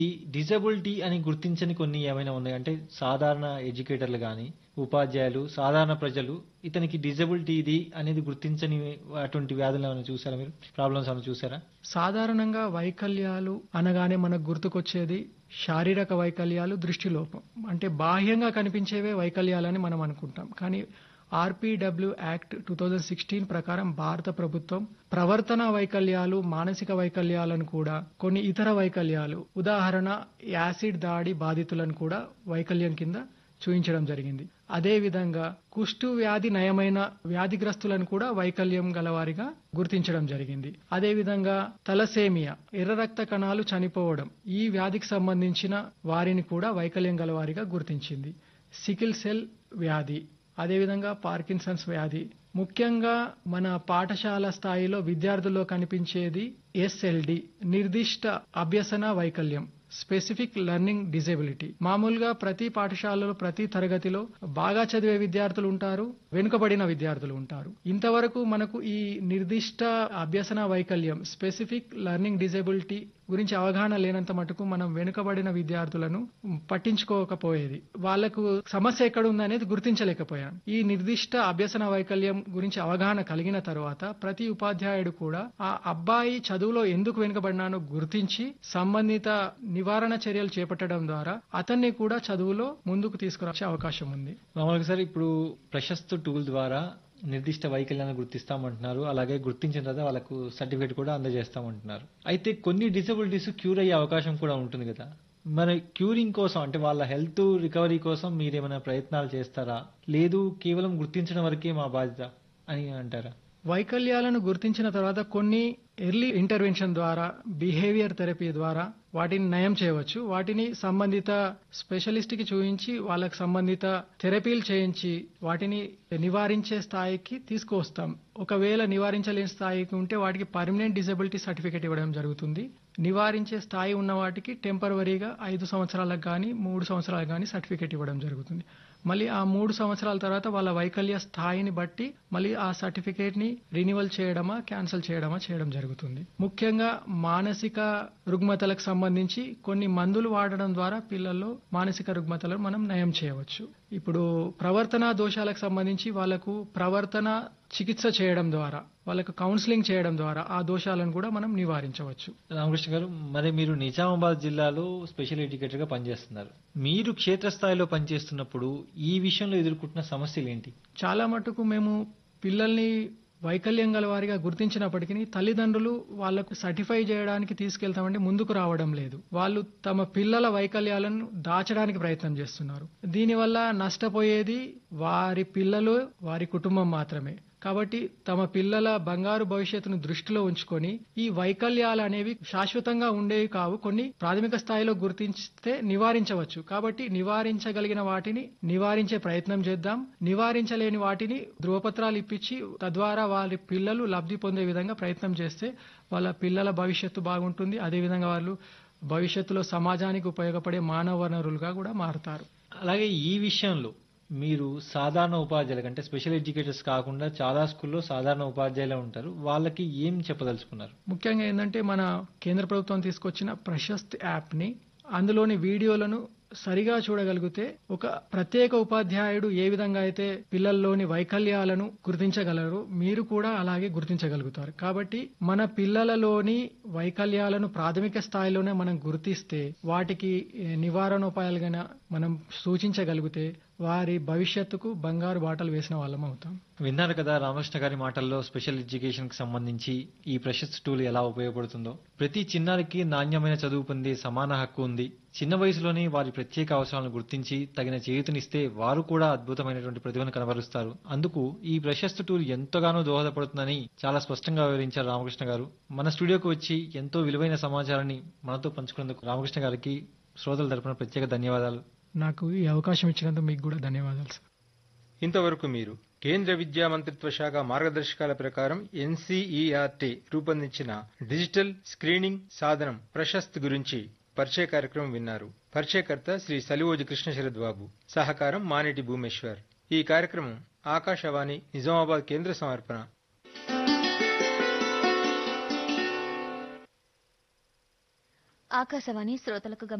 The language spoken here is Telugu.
ఈ డిజబిలిటీ అని గుర్తించని కొన్ని ఏమైనా ఉన్నాయా? అంటే సాధారణ ఎడ్యుకేటర్లు గాని, ఉపాధ్యాయులు, సాధారణ ప్రజలు ఇతనికి డిజబిలిటీ ఇది అనేది గుర్తించని అటువంటి వ్యాధులు ఏమైనా చూసారా మీరు? ప్రాబ్లమ్స్ ఏమైనా చూసారా? సాధారణంగా వైకల్యాలు అనగానే మనకు గుర్తుకొచ్చేది శారీరక వైకల్యాలు, దృష్టిలోపం. అంటే బాహ్యంగా కనిపించేవే వైకల్యాలని మనం అనుకుంటాం. కానీ ఆర్‌పీడబ్ల్యూ యాక్ట్ 2016 ప్రకారం భారత ప్రభుత్వం ప్రవర్తనా వైకల్యాలు, మానసిక వైకల్యాలను కూడా కొన్ని ఇతర వైకల్యాలు ఉదాహరణ యాసిడ్ దాడి బాధితులను కూడా వైకల్యం కింద చూయించడం జరిగింది. అదే విధంగా కుష్టు వ్యాధి నయమైన వ్యాధిగ్రస్తులను కూడా వైకల్యం గలవారిగా గుర్తించడం జరిగింది. అదే విధంగా తలసేమియా ఎర్ర రక్త కణాలు చనిపోవడం ఈ వ్యాధికి సంబంధించిన వారిని కూడా వైకల్యం గలవారిగా గుర్తించింది. సికిల్ సెల్ వ్యాధి అదేవిధంగా పార్కిన్సన్స్ వ్యాధి ముఖ్యంగా మన పాఠశాల స్థాయిలో విద్యార్థుల్లో కనిపించేది ఎస్ఎల్డి నిర్దిష్ట అభ్యసన వైకల్యం స్పెసిఫిక్ లెర్నింగ్ డిజబిలిటీ మామూలుగా ప్రతి పాఠశాలలో ప్రతి తరగతిలో బాగా చదివే విద్యార్థులు ఉంటారు వెనుకబడిన విద్యార్థులు ఉంటారు ఇంతవరకు మనకు ఈ నిర్దిష్ట అభ్యసన వైకల్యం స్పెసిఫిక్ లెర్నింగ్ డిజబిలిటీ గురించి అవగాహన లేనంత మటుకు మనం వెనుకబడిన విద్యార్థులను పట్టించుకోకపోయేది వాళ్లకు సమస్య ఎక్కడ ఉందనేది గుర్తించలేకపోయాం ఈ నిర్దిష్ట అభ్యసన వైకల్యం గురించి అవగాహన కలిగిన తర్వాత ప్రతి ఉపాధ్యాయుడు కూడా ఆ అబ్బాయి చదువులో ఎందుకు వెనుకబడినానో గుర్తించి సంబంధిత నివారణ చర్యలు చేపట్టడం ద్వారా అతన్ని కూడా చదువులో ముందుకు తీసుకురాచే అవకాశం ఉంది మామూలుగా సార్ ఇప్పుడు ప్రశస్త్ టూల్ ద్వారా నిర్దిష్ట వైకల్యాన్ని గుర్తిస్తామంటున్నారు. అలాగే గుర్తించిన తర్వాత వాళ్ళకు సర్టిఫికేట్ కూడా అందజేస్తామంటున్నారు. అయితే కొన్ని డిసబిలిటీస్ క్యూర్ అయ్యే అవకాశం కూడా ఉంటుంది కదా. మరి క్యూరింగ్ కోసం అంటే వాళ్ళ హెల్త్ రికవరీ కోసం మీరేమైనా ప్రయత్నాలు చేస్తారా? లేదు కేవలం గుర్తించడం వరకే మా బాధ్యత అని అంటారా? వైకల్యాలను గుర్తించిన తర్వాత కొన్ని ఎర్లీ ఇంటర్వెన్షన్ ద్వారా బిహేవియర్ థెరపీ ద్వారా వాటిని నయం చేయవచ్చు. వాటిని సంబంధిత స్పెషలిస్ట్ కి చూయించి వాళ్ళకి సంబంధిత థెరపీలు చేయించి వాటిని నివారించే స్థాయికి తీసుకువస్తాం. ఒకవేళ నివారించలేని స్థాయికి ఉంటే వాటికి పర్మనెంట్ డిజబిలిటీ సర్టిఫికేట్ ఇవ్వడం జరుగుతుంది. నివారించే స్థాయి ఉన్న వాటికి టెంపరవరీగా ఐదు సంవత్సరాలకు గాని మూడు సంవత్సరాలకు గాని సర్టిఫికేట్ ఇవ్వడం జరుగుతుంది. మళ్ళీ ఆ మూడు సంవత్సరాల తర్వాత వాళ్ళ వైకల్య స్థాయిని బట్టి మళ్ళీ ఆ సర్టిఫికేట్ ని రినివల్ చేయడమా క్యాన్సిల్ చేయడమా చేయడం జరుగుతుంది. ముఖ్యంగా మానసిక రుగ్మతలకు సంబంధించి కొన్ని మందులు వాడడం ద్వారా పిల్లల్లో మానసిక రుగ్మతలను మనం నయం చేయవచ్చు. ఇప్పుడు ప్రవర్తనా దోషాలకు సంబంధించి వాళ్లకు ప్రవర్తన చికిత్స చేయడం ద్వారా వాళ్ళకు కౌన్సిలింగ్ చేయడం ద్వారా ఆ దోషాలను కూడా మనం నివారించవచ్చు. రామకృష్ణ గారు మరి మీరు నిజామాబాద్ జిల్లాలో స్పెషల్ ఎడ్యుకేటర్ గా పనిచేస్తున్నారు. మీరు క్షేత్రస్థాయిలో పనిచేస్తున్నప్పుడు ఈ విషయంలో ఎదుర్కొంటున్న సమస్యలు ఏంటి? చాలా మటుకు మేము పిల్లల్ని వైకల్యం గల వారిగా గుర్తించినప్పటికీ తల్లిదండ్రులు వాళ్లకు సర్టిఫై చేయడానికి తీసుకెళ్తామంటే ముందుకు రావడం లేదు. వాళ్ళు తమ పిల్లల వైకల్యాలను దాచడానికి ప్రయత్నం చేస్తున్నారు. దీనివల్ల నష్టపోయేది వారి పిల్లలు వారి కుటుంబం మాత్రమే. కాబట్టి తమ పిల్లల బంగారు భవిష్యత్తును దృష్టిలో ఉంచుకొని ఈ వైకల్యాలు అనేవి శాశ్వతంగా ఉండేవి కావు. కొన్ని ప్రాథమిక స్థాయిలో గుర్తించితే నివారించవచ్చు. కాబట్టి నివారించగలిగిన వాటిని నివారించే ప్రయత్నం చేద్దాం. నివారించలేని వాటిని ధృవపత్రాలు ఇప్పించి తద్వారా వారి పిల్లలు లబ్ధి పొందే విధంగా ప్రయత్నం చేస్తే వాళ్ళ పిల్లల భవిష్యత్తు బాగుంటుంది. అదేవిధంగా వాళ్ళు భవిష్యత్తులో సమాజానికి ఉపయోగపడే మానవ వనరులుగా కూడా మారతారు. అలాగే ఈ విషయంలో మీరు సాధారణ ఉపాధ్యాయులకు అంటే స్పెషల్ ఎడ్యుకేటర్స్ కాకుండా చాలా స్కూల్లో సాధారణ ఉపాధ్యాయులే ఉంటారు. వాళ్ళకి ఏం చెప్పదలుచుకున్నారు? ముఖ్యంగా ఏంటంటే మన కేంద్ర ప్రభుత్వం తీసుకొచ్చిన ప్రశస్త్ యాప్ ని అందులోని వీడియోలను సరిగా చూడగలిగితే ఒక ప్రత్యేక ఉపాధ్యాయుడు ఏ విధంగా అయితే పిల్లల్లోని వైకల్యాలను గుర్తించగలరో మీరు కూడా అలాగే గుర్తించగలుగుతారు. కాబట్టి మన పిల్లలలోని వైకల్యాలను ప్రాథమిక స్థాయిలోనే మనం గుర్తిస్తే వాటికి నివారణోపాయాలుగా మనం సూచించగలిగితే వారి భవిష్యత్తుకు బంగారు బాటలు వేసిన వాళ్ళం అవుతాం. విన్నారు కదా రామకృష్ణ గారి మాటల్లో స్పెషల్ ఎడ్యుకేషన్ కి సంబంధించి ఈ ప్రశస్త్ టూల్ ఎలా ఉపయోగపడుతుందో. ప్రతి చిన్నారికి నాణ్యమైన చదువు పొందే సమాన హక్కు ఉంది. చిన్న వయసులోనే వారి ప్రత్యేక అవసరాలను గుర్తించి తగిన చేయూతనిస్తే వారు కూడా అద్భుతమైనటువంటి ప్రతిభను కనబరుస్తారు. అందుకు ఈ ప్రశస్త్ టూల్ ఎంతగానో దోహదపడుతుందని చాలా స్పష్టంగా వివరించారు రామకృష్ణ గారు. మన స్టూడియోకు వచ్చి ఎంతో విలువైన సమాచారాన్ని మనతో పంచుకున్నందుకు రామకృష్ణ గారికి శ్రోతల తరపున ప్రత్యేక ధన్యవాదాలు. నాకు ఈ అవకాశం ఇచ్చినందుకు మీకు కూడా ధన్యవాదాలు సార్. ఇంతవరకు మీరు కేంద్ర విద్యా మంత్రిత్వ శాఖ మార్గదర్శకాల ప్రకారం ఎన్సీఈఆర్టీ రూపొందించిన డిజిటల్ స్క్రీనింగ్ సాధనం ప్రశస్త్ గురించి పరిచయ కార్యక్రమం విన్నారు. పరిచయకర్త శ్రీ సలివోజు కృష్ణశరద్ బాబు. సహకారం మానేటి భూమేశ్వర్. ఈ కార్యక్రమం ఆకాశవాణి నిజామాబాద్ కేంద్ర సమర్పణ ఆకాశవాణి శ్రోతలకు